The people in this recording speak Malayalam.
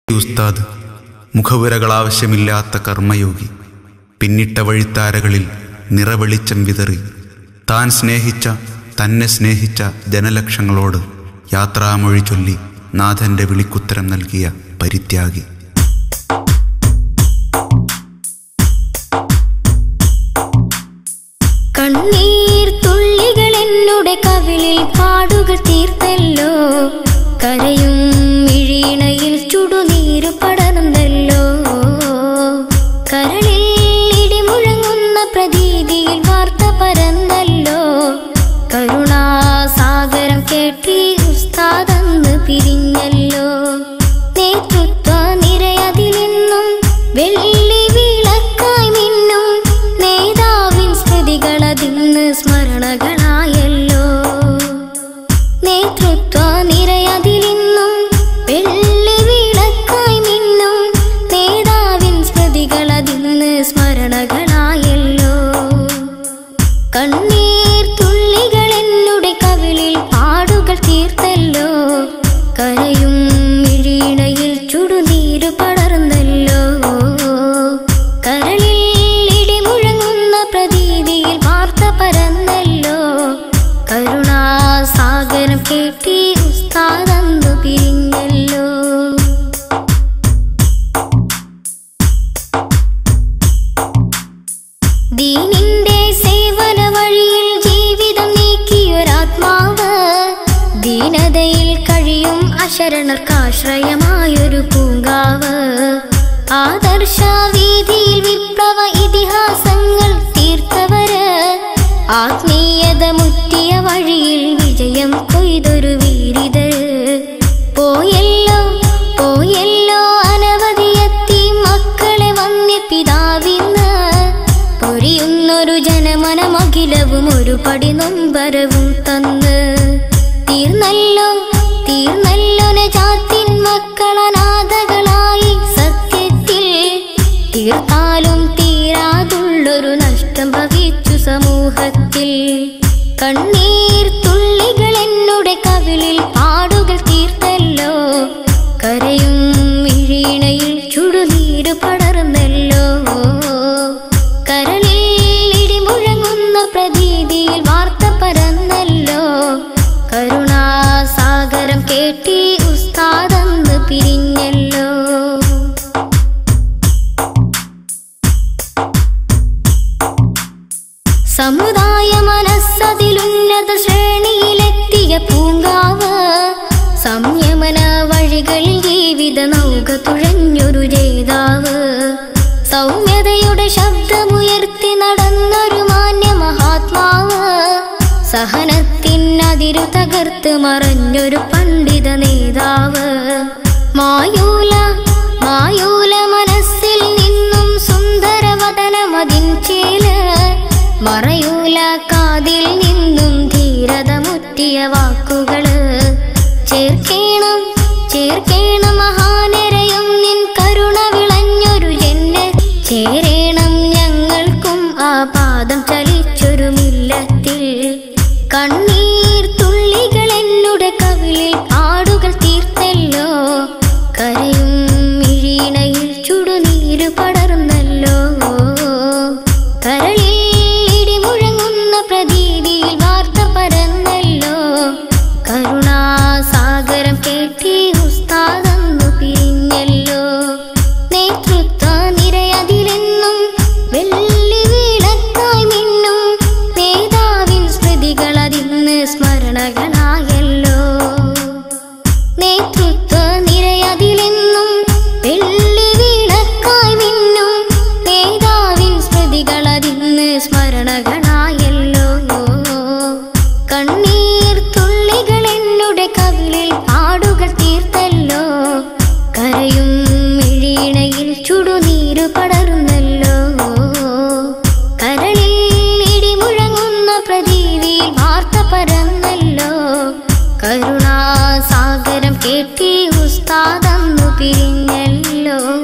ഉസ്താദ് മുഖവുരകൾ ആവശ്യമില്ലാത്ത കർമ്മയോഗി പിന്നിട്ട വഴിത്താരകളിൽ നിറവെളിച്ചം വിതറി താൻ സ്നേഹിച്ച തന്നെ സ്നേഹിച്ച ജനലക്ഷങ്ങളോട് യാത്രാമൊഴി ചൊല്ലി നാഥന്റെ വിളിക്കുത്തരം നൽകിയ പരിത്യാഗി കണ്ണീർ തുള്ളികൾ എന്നുടെ കവിളിൽ പാടുകൾ തീർത്തല്ലോ കരയും മിഴീണയിൽ ചുടുനീരു പടർന്നല്ലോ കരളിൽ ഇടിമുഴങ്ങുന്ന പ്രതീതിയിൽ വാർത്ത പരന്നല്ലോ കരുണാസാഗരം കേട്ടി ഉസ്താദന്ന് പിരിഞ്ഞല്ലോ നേതൃത്വ നിരയതിൽ നിന്നും വെള്ളി വിളക്കായി മിന്നും നേതാവിൻ സ്മൃതികളതിന്ന് സ്മരണകളായല്ലോ നേതൃത്വ നിരയതിൽ നിന്നും വെള്ളി വിളക്കായി മിന്നും നേതാവിൻ സ്മൃതികളതിന്ന് സ്മരണകളായല്ലോ കണ്ണീർ തുള്ളികൾ എന്നുടെ കവിളിൽ പാടുകൾ തീർത്തല്ലോ കരയും മിഴീണയിൽ ചുടുനീരു പടർന്നല്ലോ കരളിൽ ഇടിമുഴങ്ങുന്ന പ്രതീതിയിൽ വാർത്ത പരന്നല്ലോ കരുണാസാഗരം കേട്ടി ഉസ്താദന്നു പിരിഞ്ഞല്ലോ ദീനിന്റെ സേവന വഴിയിൽ ജീവിതം നീക്കിയൊരാത്മാവ് ദീനതയിൽ കഴിയും അശരണർക്കാശ്രയമായൊരു പൂങ്കാവ് ആദർശ വീതിയിൽ വിപ്ലവ ഇതിഹാസങ്ങൾ തീർത്തവര് ആത്മീയത മുറ്റിയ വഴിയിൽ വിജയം കൊയ്തൊരു വീരിതര് പോയല്ലോ പോയല്ലോ അനവധിയെത്തി മക്കളെ വന്യ പിതാവിന്ന് പൊരിയുന്നൊരു ജനമനമഖിലവും ഒരു പടി നൊമ്പരവും തന്ന് തീർന്നല്ലോ തീർന്നല്ലോ നജാത്തിൻ മക്കളനാഥകളായി സത്യത്തിൽ തീർത്താലും തീരാതുള്ളൊരു നഷ്ടം ഭവിച്ചു സമൂഹത്തിൽ കണ്ണീർ തുള്ളികൾ എന്നുടെ കവിളിൽ പാടുകൾ തീർത്തല്ലോ കരയും മിഴീണയിൽ ചുടുനീര് പടർന്നല്ലോ കരളിൽ ഇടിമുഴങ്ങുന്ന പ്രതീതിയിൽ വാർത്ത പരന്നല്ലോ കരുണാസാഗരം കേട്ടി ഉസ്താദന്ന് പിരിഞ്ഞല്ലോ സമുദായ മനസ്സതിലുന്നത ശ്രേണിയിലെത്തിയ പൂങ്കാവ് സംയമന വഴികളിൽ ജീവിത നൗക തുഴഞ്ഞൊരു ജേതാവ് സൗമ്യതയുടെ ശബ്ദമുയർത്തി നടന്നൊരു മാന്യ മഹാത്മാവ് സഹനത്തിനതിരു തകർത്ത് മറഞ്ഞൊരു പണ്ഡിത നേതാവ് മായൂല മായൂല മനസ്സിൽ നിന്നും സുന്ദരവദനമതിൻ ചേല് മറയൂല കാതിൽ നിന്നും ധീരത മുറ്റിയ വാക്കുകള് ചേർക്കേണം ചേർക്കേണം മഹാനരയും നിൻ കരുണ വിളഞ്ഞൊരു ജന്മ ചേരേണം ഞങ്ങൾക്കും ആ പാദം ചലിച്ചൊരു മില്ലത്തിൽ കണ്ണീർ തുള്ളികൾ എന്നുടെ കവിളിൽ പാടുകൾ തീർത്തല്ലോ കരയും മിഴീണയിൽ ചുടുനീര് പടർന്നല്ലോ കരളിൽ ഇടിമുഴങ്ങുന്ന പ്രതീതിയിൽ വാർത്ത പരന്നല്ലോ കരുണാസാഗരം കേട്ടി ഉസ്താദന്നു പിരിഞ്ഞല്ലോ നേതൃത്വ നിരയതിലെന്നും വെള്ളി വിളക്കായി മിന്നും നേതാവിൻ സ്മൃതികളതിന്ന് സ്മരണകളായല്ലോ നേതൃത്വ നിരയതിലെന്നും വെള്ളി വിളക്കായി മിന്നും നേതാവിൻ സ്മൃതികളതിന്ന് സ്മരണകളായല്ലോ കണ്ണീർ തുള്ളികൾ എന്നുടെ കവിളിൽ പാടുകൾ തീർത്തല്ലോ കരയും മിഴീണയിൽ ചുടുനീരു പടർന്നല്ലോ കരളിൽ ഇടിമുഴങ്ങുന്ന പ്രതീതിയിൽ വാർത്ത പരന്നല്ലോ കരുണാസാഗരം കേട്ടി ഉസ്താദന്നു പിരിഞ്ഞല്ലോ